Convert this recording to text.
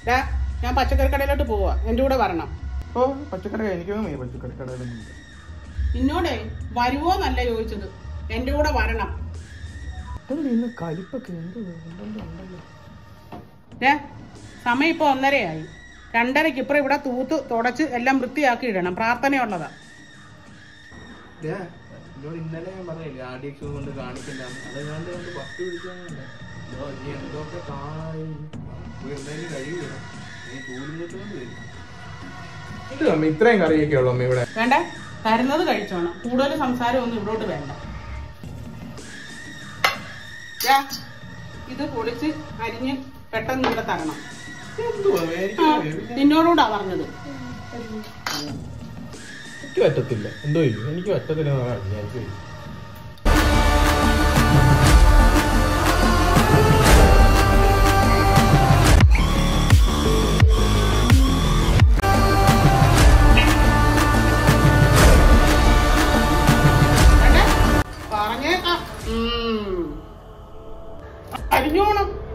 ഡാ ഞാൻ പച്ചക്കറി കടയിലോട്ട് പോവാ എൻ്റെ കൂടെ വരണം ഓ പച്ചക്കറി എനിക്കൊന്നും വയ്യ പച്ചക്കറി കടയിലൊന്നും ഇല്ല. നിന്നോടേ വരുവോ എന്നല്ല ചോദിച്ചത് എൻ്റെ കൂടെ വരണം ഇതെന്താ ഇന്ന് കലിപ്പൊക്കെ എന്ത് ഉണ്ടല്ലോ ഉണ്ടല്ലോ ഏ സമയം ഇപ്പോൾ ഒന്നരയായി രണ്ടരയ്ക്ക് ഇപ്പുറം ഇവിടെ തൂത്ത് തുടച്ച് എല്ലാം വൃത്തിയാക്കി ഇടണം പ്രാർത്ഥനയുള്ളതാ ദേ, എന്നോട് ഇന്നലെ ഞാൻ പറഞ്ഞില്ലേ ആഡിയക്ഷൻ കൊണ്ട് കാണിക്കണ്ട അത് കണ്ട് കണ്ട് പത്ത് പിടിച്ചാൽ ഇനി എന്തൊക്കെ കാണാൻ എന്തായാലും കഴിയില്ല നീ ചൂടുന്നിട്ടുകൊണ്ട് വരും ഇത് അമ്മ ഇത്രയും കറിയൊക്കെ ഉള്ളു അമ്മ ഇവിടെ വേണ്ട തരുന്നത് കഴിച്ചോണം കൂടുതൽ സംസാരമൊന്നും ഇവിടോട്ട് വേണ്ട ദാ, ഇത് പൊളിച്ച് അരിഞ്ഞ് പെട്ടെന്ന് ഇവിടെ തരണം എന്തുവാ ആ, എനിക്ക് വേവില്ല. നിന്നോടുകൂടാ പറഞ്ഞത് എനിക്ക് പറ്റത്തില്ല എന്തോ ചെയ്യും എനിക്ക് പറ്റത്തില്ല ഞാൻ ചെയ്യും വേണ്ട? പറഞ്ഞേക്കാം ഉം. അരിഞ്ഞോണം